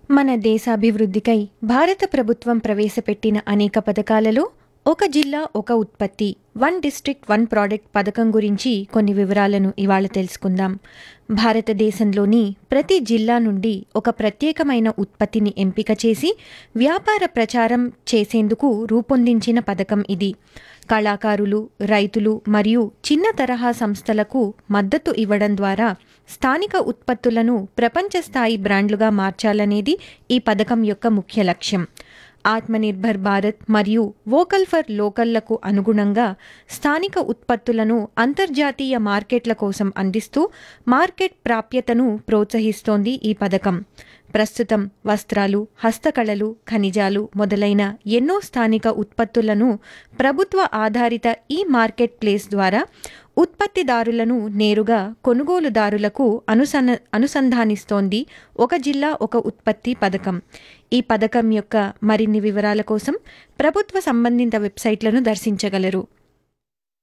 మన దేశాభివృద్ధికై భారత ప్రభుత్వం ప్రవేశపెట్టిన అనేక పథకాలలో ఒక జిల్లా ఒక ఉత్పత్తి వన్ డిస్ట్రిక్ట్ వన్ ప్రోడక్ట్ పథకం గురించి కొన్ని వివరాలను ఇవాళ తెలుసుకుందాం భారతదేశంలోని ప్రతి జిల్లా నుండి ఒక ప్రత్యేకమైన ఉత్పత్తిని ఎంపిక చేసి వ్యాపార ప్రచారం చేసేందుకు రూపొందించిన పథకం ఇది కళాకారులు రైతులు మరియు చిన్న తరహా సంస్థలకు మద్దతు ఇవ్వడం ద్వారా స్థానిక ఉత్పత్తులను ప్రపంచ స్థాయి బ్రాండ్లుగా మార్చాలనేది ఈ పథకం యొక్క ముఖ్య లక్ష్యం ఆత్మనిర్భర్ భారత్ మరియు వోకల్ ఫర్ లోకల్లకు అనుగుణంగా స్థానిక ఉత్పత్తులను అంతర్జాతీయ మార్కెట్ల కోసం అందిస్తూ మార్కెట్ ప్రాప్యతను ప్రోత్సహిస్తోంది ఈ పథకం ప్రస్తుతం వస్త్రాలు హస్తకళలు ఖనిజాలు మొదలైన ఎన్నో స్థానిక ఉత్పత్తులను ప్రభుత్వ ఆధారిత ఈ మార్కెట్ ప్లేస్ ద్వారా ఉత్పత్తిదారులను నేరుగా కొనుగోలుదారులకు అనుసన అనుసంధానిస్తోంది ఒక జిల్లా ఒక ఉత్పత్తి పథకం ఈ పథకం యొక్క మరిన్ని వివరాల కోసం ప్రభుత్వ సంబంధిత వెబ్సైట్లను దర్శించగలరు